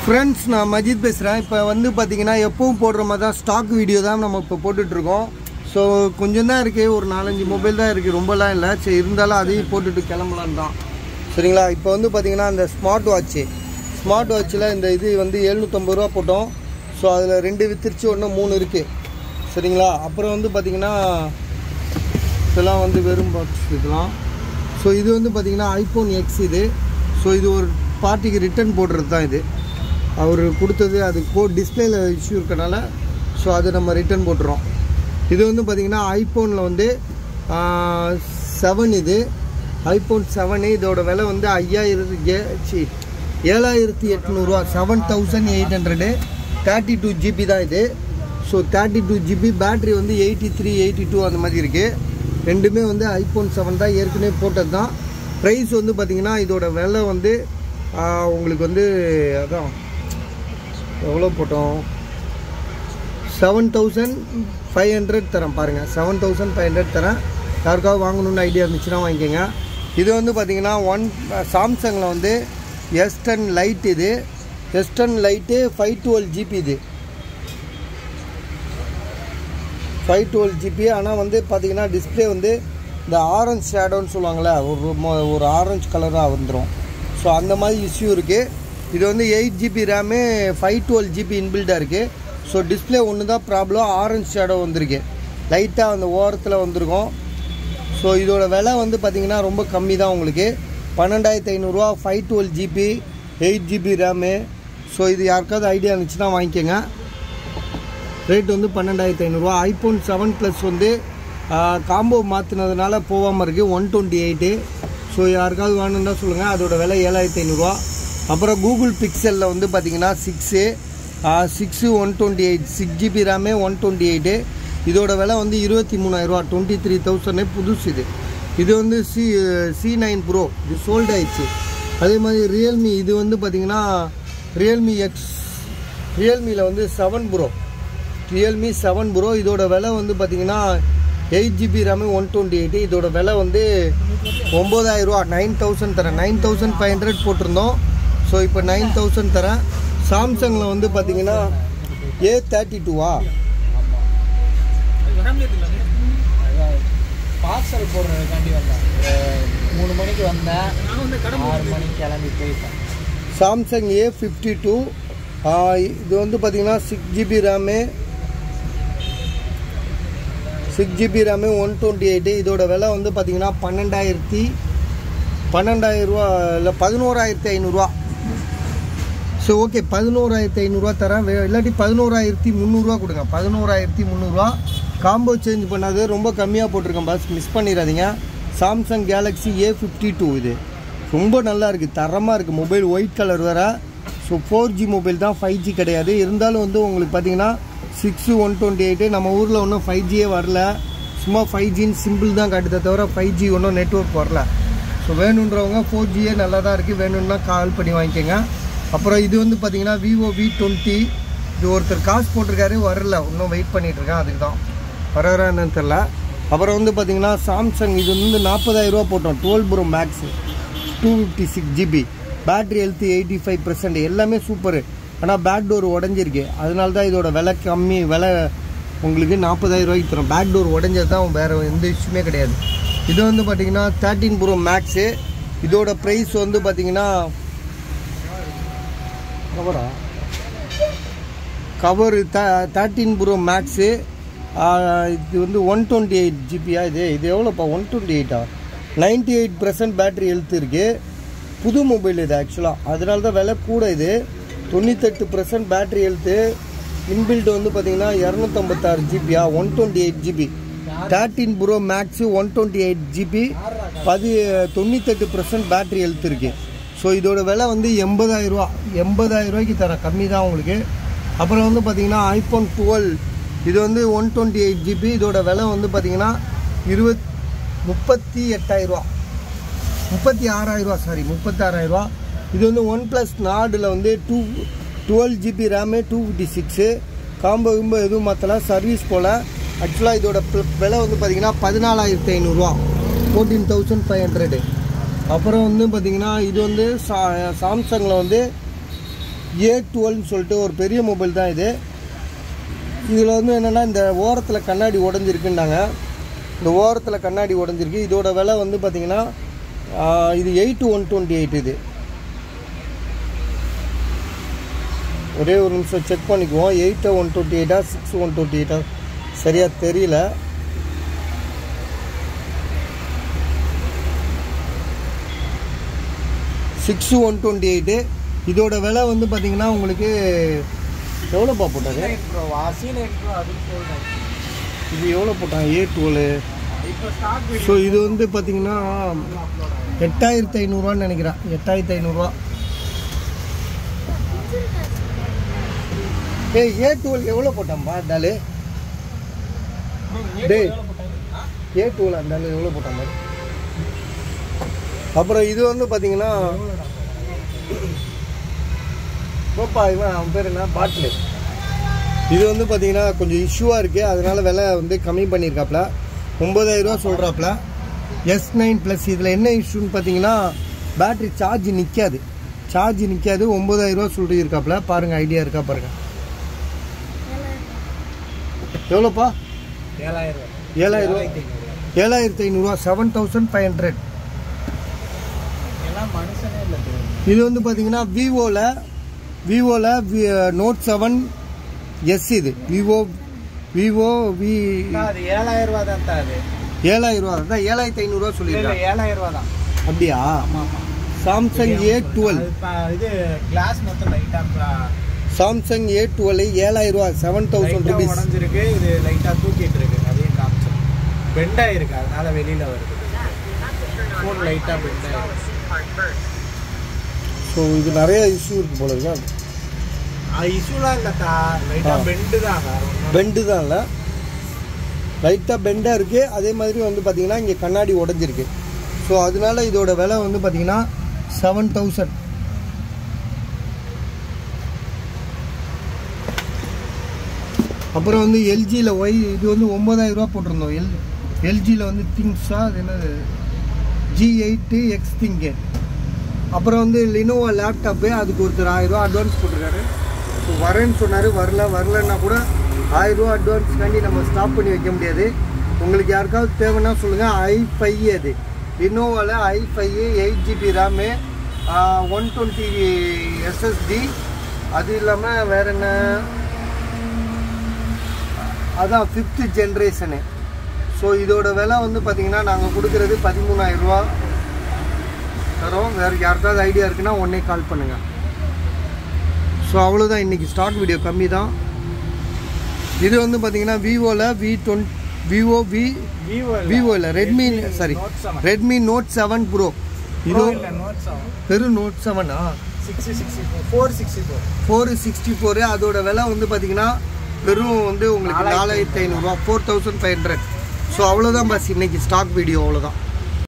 Friends நான் மஜித் பேசுகிறேன் இப்போ வந்து பார்த்தீங்கன்னா எப்பவும் போடுற மாதிரி தான் ஸ்டாக் வீடியோ தான் நம்ம இப்போ போட்டுட்ருக்கோம் ஸோ கொஞ்சம் தான் இருக்குது ஒரு நாலஞ்சு மொபைல் தான் இருக்குது ரொம்பலாம் இல்லை சரி இருந்தாலும் அதையும் போட்டுட்டு கிளம்பலான்னு தான் சரிங்களா இப்போ வந்து பார்த்தீங்கன்னா இந்த ஸ்மார்ட் வாட்ச்சு ஸ்மார்ட் வாட்சில் இந்த இது வந்து எழுநூற்றம்பது ரூபா போட்டோம் ஸோ அதில் ரெண்டு வித்துருச்சு ஒன்று மூணு இருக்குது சரிங்களா அப்புறம் வந்து பார்த்தீங்கன்னா இதெல்லாம் வந்து வெறும் பாக்ஸ் இதெல்லாம் ஸோ இது வந்து பார்த்தீங்கன்னா ஐஃபோன் எக்ஸ் இது ஸோ இது ஒரு பார்ட்டிக்கு ரிட்டர்ன் போடுறது தான் இது அவர் கொடுத்தது அது கோ டிஸ்பிளேல இஷ்யூ இருக்கனால ஸோ அது நம்ம ரிட்டர்ன் போட்டுறோம் இது வந்து பார்த்தீங்கன்னா ஐஃபோனில் வந்து செவன் இது ஐஃபோன் செவனு இதோட விலை வந்து ஐயாயிரத்து ஏ சி ஏழாயிரத்தி எட்நூறுரூவா seven thousand eight hundred thirty two GB தான் இது so thirty two GB battery வந்து எயிட்டி த்ரீ எயிட்டி டூ அந்த மாதிரி இருக்குது ரெண்டுமே வந்து ஐஃபோன் செவன் தான் ஏற்கனவே போட்டது தான் ப்ரைஸ் வந்து பார்த்திங்கன்னா இதோட விலை வந்து ஆ, உங்களுக்கு வந்து அதான் எவ்வளோ போட்டோம் செவன் தௌசண்ட் ஃபைவ் ஹண்ட்ரட் தரேன் பாருங்கள் செவன் தௌசண்ட் ஃபைவ் ஹண்ட்ரட் தரேன் யாருக்காவது வாங்கணும்னு ஐடியா இருந்துச்சுன்னா வாங்கிக்கோங்க இது வந்து பார்த்தீங்கன்னா ஒன் சாம்சங்கில் வந்து எஸ் டென் லைட் இது S ten lite five twelve GB இது ஃபைவ் டுவெல் ஜிபி ஆனால் வந்து பார்த்தீங்கன்னா டிஸ்பிளே வந்து இந்த ஆரஞ்ச் ஷேடோன்னு சொல்லுவாங்கள்ல ஒரு மொ- ஒரு ஆரஞ்சு கலராக வந்துடும் ஸோ அந்த மாதிரி இஷ்யூ இருக்குது இது வந்து eight GB RAM five twelve GB இன்பில்டாக இருக்குது ஸோ டிஸ்பிளே ஒன்று தான் ப்ராப்ளம் ஆரஞ்ச் ஷேடோ வந்திருக்கு லைட்டாக அந்த ஓரத்தில் வந்திருக்கும் ஸோ இதோட விலை வந்து பார்த்திங்கன்னா ரொம்ப கம்மி தான் உங்களுக்கு பன்னெண்டாயிரத்து ஐநூறுரூவா five twelve GB eight GB RAM so இது யாருக்காவது ஐடியா இருந்துச்சுன்னா வாங்கிக்கோங்க ரேட் வந்து பன்னெண்டாயிரத்து ஐநூறுரூவா ஐஃபோன் செவன் ப்ளஸ் வந்து காம்போ மாற்றினதுனால போகாமல் இருக்குது ஒன் டுவெண்ட்டி எயிட்டு ஸோ யாருக்காவது வேணும்னா சொல்லுங்கள் அதோட விலை ஏழாயிரத்து ஐநூறுரூவா அப்புறம் கூகுள் பிக்சலில் வந்து பார்த்தீங்கன்னா six six one twenty eight six GB ரேமே ஒன் டுவெண்ட்டி எயிட்டு இதோட விலை வந்து இருபத்தி மூணாயிரரூவா டுவெண்ட்டி த்ரீ தௌசண்டே புதுசு இது இது வந்து சி சி நைன் ப்ரோ இது சோல்ட் ஆயிடுச்சு அதே மாதிரி ரியல்மி இது வந்து பார்த்தீங்கன்னா ரியல்மி எக்ஸ் ரியல்மியில் வந்து seven pro Realme seven pro இதோட விலை வந்து பார்த்தீங்கன்னா eight GB RAM one twenty eight இதோட விலை வந்து ஒம்பதாயிரரூவா நைன் தௌசண்ட் தரேன் நைன் தௌசண்ட் ஃபைவ் ஹண்ட்ரட் போட்டிருந்தோம் ஸோ இப்போ நைன் தௌசண்ட் தரேன் சாம்சங்கில் வந்து பார்த்தீங்கன்னா ஏ தேர்ட்டி டூவா பார்சல் போடுறதுக்காண்டி வந்தேன் ஒரு மூணு மணிக்கு வந்தேன் ஆறு மணிக்கு கிளம்பி போயிட்டேன் சாம்சங் ஏ ஃபிஃப்டி டூ இது வந்து பார்த்தீங்கன்னா six GB RAM six GB RAM one twenty eight இதோட விலை வந்து பார்த்தீங்கன்னா பன்னெண்டாயிரத்தி பன்னெண்டாயிரரூவா இல்லை பதினோராயிரத்தி ஐநூறுரூவா ஸோ ஓகே பதினோராயிரத்தி ஐநூறுரூவா தரேன் வே- இல்லாட்டி பதினோராயிரத்தி முந்நூறுரூவா கொடுங்க பதினோராயிரத்தி முந்நூறுரூவா காம்போ சேஞ்ச் பண்ணாது ரொம்ப கம்மியாக போட்டிருக்கேன் பஸ் மிஸ் பண்ணிடாதீங்க Samsung Galaxy A fifty two இது ரொம்ப நல்லா இருக்குது தரமாக இருக்குது மொபைல் ஒயிட் கலர் வேறு ஸோ ஃபோர் ஜி மொபைல் தான் ஃபைவ் ஜி கிடையாது இருந்தாலும் வந்து உங்களுக்கு பார்த்தீங்கன்னா சிக்ஸு ஒன் டுவெண்ட்டி எயிட்டு நம்ம ஊரில் ஒன்றும் ஃபைவ் ஜியே வரல சும்மா ஃபைவ் ஜின்னு சிம்பிள் தான் காட்டுதே தவிர ஃபைவ் ஜி ஒன்றும் நெட்ஒர்க் வரல ஸோ வேணுன்றவங்க ஃபோர் ஜியே நல்லா தான் இருக்குது வேணும்னா கால் பண்ணி வாங்கிக்கோங்க அப்புறம் இது வந்து பார்த்தீங்கன்னா விவோ வி டுவெண்ட்டி இது ஒருத்தர் காசு போட்டிருக்காரு வரல இன்னும் வெயிட் பண்ணிட்டு இருக்கேன் அதுக்கு தான் வராரா என்னன்னு தெரில அப்புறம் வந்து பார்த்தீங்கன்னா சாம்சங் இது வந்து 40000 ரூபா போட்டோம் twelve pro max two fifty six GB battery health eighty five percent எல்லாமே சூப்பரு ஆனால் பேக் டோர் உடஞ்சிருக்கு அதனால தான் இதோட விலை கம்மி விலை உங்களுக்கு 40000 ரூபாய்க்கு தரும் பேக் டோர் உடஞ்சது தான் வேறு எந்த இஷ்யூமே கிடையாது இது வந்து பார்த்தீங்கன்னா தேர்ட்டீன் ப்ரோ மேக்ஸு இதோட ப்ரைஸ் வந்து பார்த்தீங்கன்னா கவரா கவர் தேர்ட்டீன் ப்ரோ மேக்ஸு இது வந்து ஒன் டுவெண்ட்டி எயிட் ஜிபியா இது இது எவ்வளோப்பா ஒன் டுவெண்ட்டி எயிட்டா ninety eight percent battery health இருக்குது புது மொபைல் இது ஆக்சுவலாக அதனால தான் விலை கூட இது தொண்ணூத்தெட்டு பர்சன்ட் பேட்ரி ஹெல்த்து இன்பில்ட் வந்து பார்த்தீங்கன்னா இரநூத்தம்பத்தாறு ஜிபியா one twenty eight GB thirteen pro max one twenty eight GB பதி தொண்ணூத்தெட்டு பர்சன்ட் பேட்ரி ஹெல்த் இருக்குது ஸோ இதோட விலை வந்து எண்பதாயிரரூவா எண்பதாயிரம் ரூபாய்க்கு தர கம்மி தான் உங்களுக்கு அப்புறம் வந்து பார்த்தீங்கன்னா ஐஃபோன் டுவெல் இது வந்து ஒன் டுவெண்ட்டி எயிட் ஜிபி இதோட விலை வந்து பார்த்தீங்கன்னா இருபத் முப்பத்தி எட்டாயிரரூவா முப்பத்தி ஆறாயிரரூவா சாரி முப்பத்தாறாயிரரூவா இது வந்து ஒன் ப்ளஸ் நாடில் வந்து two twelve GB RAM two fifty six combo கிம்போ எதுவும் மாற்றல சர்வீஸ் போல் ஆக்சுவலாக இதோட ப- விலை வந்து பார்த்தீங்கன்னா பதினாலாயிரத்தி ஐநூறுரூவா ஃபோர்டீன் தௌசண்ட் ஃபைவ் ஹண்ட்ரடு அப்புறம் வந்து பார்த்தீங்கன்னா இது வந்து சா சாம்சங்கில் வந்து ஏ டுவெல்னு சொல்லிட்டு ஒரு பெரிய மொபைல் தான் இது இதில் வந்து என்னென்னா இந்த ஓரத்தில் கண்ணாடி உடஞ்சிருக்குன்னாங்க இந்த ஓரத்தில் கண்ணாடி உடஞ்சிருக்கு இதோட விலை வந்து பார்த்திங்கன்னா ஆஹ், இது எயிட் ஒன் டுவெண்ட்டி எயிட் இது ஒரே ஒரு நிமிஷம் செக் பண்ணிக்குவோம் எயிட் ஒன் டுவெண்ட்டி எயிட்டா சிக்ஸ் ஒன் டுவெண்ட்டி எயிட்டா சரியாக தெரியல சிக்ஸ் ஒன் டுவெண்ட்டி எயிட்டு இதோட விலை வந்து பார்த்தீங்கன்னா உங்களுக்கு எவ்வளோப்பா போட்டாங்க ப்ரோ வாசி நைட் ப்ரோ அதுக்கு போகுது இது எவ்வளோ போட்டாங்க ஏ டுவெல் இப்போ ஸ்டாக் ஸோ இது வந்து பார்த்தீங்கன்னா எட்டாயிரத்தி ஐநூறுரூவான்னு நினைக்கிறேன் எட்டாயிரத்தி ஐநூறுரூவா ஏய் ஏ டுவெல் எவ்வளோ போட்டான்பா டாலு டேய் ஏ டுவெல் அந்த ஆளு எவ்வளோ போட்டான் பாரு அப்புறம் இது வந்து பார்த்தீங்கன்னா போப்பா இவன் அவன் பேர் என்ன பாட்டில் இது வந்து பார்த்தீங்கன்னா கொஞ்சம் இஷ்யூவாக இருக்குது அதனால விலை வந்து கம்மி பண்ணியிருக்காப்ல ஒம்பதாயிரரூவா சொல்கிறாப்ல எஸ் நைன் ப்ளஸ் இதில் என்ன இஷ்யூன்னு பார்த்தீங்கன்னா பேட்ரி சார்ஜ் நிற்காது சார்ஜ் நிற்காது ஒம்பதாயிரரூவா சொல்லிட்டு இருக்காப்ல பாருங்கள் ஐடியா இருக்கா பாருங்கள் எவ்வளோப்பா ஏழாயிரம் ரூபாய் ஏழாயிரம் ரூபா ஏழாயிரத்தி ஐநூறுரூவா செவன் தௌசண்ட் ஃபைவ் ஹண்ட்ரட் எல்லாம் மனுஷனே இல்லை bro. இது வந்து பார்த்தீங்கன்னா விவோவில் விவோவில் நோட் செவன் எஸ் இது விவோ விவோ வி அண்ணா, அது ஏழாயிரம் ரூபாய் தான் தான் அது ஏழாயிரம் ரூபா அதான் ஏழாயிரத்தி ஐநூறுரூவா இல்ல, இல்ல, சொல்லியிருக்காங்க ஏழாயிரம் ரூபாய் தான் அப்படியா ஆமா ஆமா சாம்சங் ஏ டுவெல் அது ப- இது கிளாஸ் மொத்தம் லைட்டா சாம்சங் ஏ டுவெல் ஏழாயிரம் ரூபா செவன் தௌசண்ட் ருபீஸ் உடஞ்சிருக்கு இது லைட்டா தூக்கிட்டு இருக்கு அதையும் காமிச்சு பெண்ட் ஆயிருக்கு அதனால வெளியில வருது ஃபோன் லைட்டா பெண்ட் ஆயிருக்கு ஸோ இது நிறைய இஷ்யூ இருக்கு போல இருக்கு இஷ்யூலாம் இல்லத்தா லைட்டா ஆ. பெண்டு தான் வேற ஒண்ணும் பெண்டு தான் இல்லை லைட்டாக பெண்டாக இருக்குது அதே மாதிரி வந்து பார்த்தீங்கன்னா இங்கே கண்ணாடி உடஞ்சிருக்கு ஸோ அதனால இதோட விலை வந்து பார்த்தீங்கன்னா செவன் தௌசண்ட் அப்புறம் வந்து எல்ஜியில் ஒய் இது வந்து ஒம்பதாயிரம் ரூபா போட்டிருந்தோம் எல் எல்ஜியில் வந்து திங்ஸா அது என்னது ஜி எயிட்டு எக்ஸ் திங்கு அப்புறம் வந்து லினோவா லேப்டாப்பு அதுக்கு ஒருத்தர் ஆயிரம் ரூபா அட்வான்ஸ் போட்டிருக்காரு ஸோ வரேன்னு சொன்னார் வரல வரலன்னா கூட ஆயிரம் ரூபா அட்வான்ஸ்க்காண்டி நம்ம ஸ்டாப் பண்ணி வைக்க முடியாது உங்களுக்கு யாருக்காவது தேவைன்னா சொல்லுங்கள் ஐ ஃபைவ் அது லினோவாவில் I five eight GB RAM one twenty SSD அது இல்லாமல் வேற என்ன அதான் ஃபிஃப்த்து ஜென்ரேஷனு ஸோ இதோட விலை வந்து பார்த்தீங்கன்னா நாங்கள் கொடுக்குறது பதிமூணாயிரம் ரூபா தரோம் வேறு யாருக்காவது ஐடியா இருக்குன்னா உடனே கால் பண்ணுங்கள் ஸோ அவ்வளோதான் இன்றைக்கி ஸ்டாக் வீடியோ கம்மி தான் இது வந்து பார்த்தீங்கன்னா விவோவில் V twenty Vivo V Vivo Vivo இல்லை Redmi sorry Redmi note seven pro இது இல்ல நோட் செவன் வெறும் நோட் செவனா sixty sixty four four sixty four four sixty four அதோட விலை வந்து பார்த்தீங்கன்னா வெறும் வந்து உங்களுக்கு நாலாயிரத்தி ஐநூறுரூவா four thousand five hundred so அவ்வளோதான் பஸ் இன்னைக்கு ஸ்டாக் வீடியோ அவ்வளோதான்